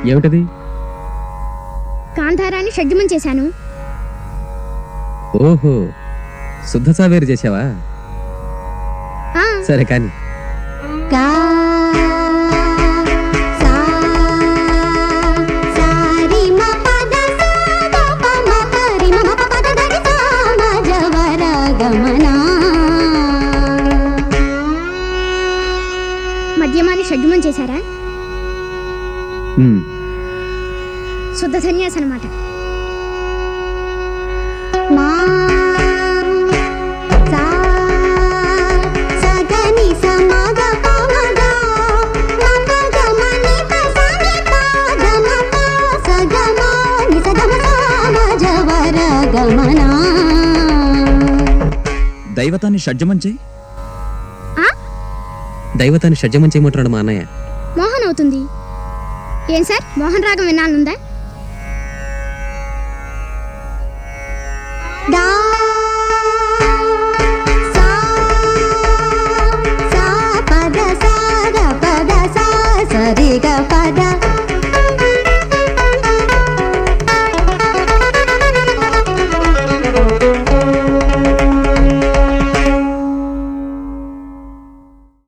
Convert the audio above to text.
ఏమిటది కాంతారాన్ని షడ్జమం చేశాను ఓహో శుద్ధ సావేరు చేసావా ఆ, సరే కానీ గా సా సారి మ పద సా ద ప మ ప రి మ మ ప పద ద రి సా మ జ వ ర గ మ నా మద్యమాన్ని షడ్జమం చేశారా ఉమ్, శుద్ధ సన్యాసి అనమాట మా సా స గ ని స మ గ ప మ గ మ ప గ మ ని ప స ని ప గ మ ప స గ మ ని స గ మ స మ జ వ ర గ మ నా దైవతాన్ని షడ్జమం చేయి ఆ దైవతాన్ని షడ్జమం చేయమంటున్నాడు మా అన్నయ్య మోహన్ అవుతుంది ఏం సార్ మోహన్ రాగం వినాలనుందా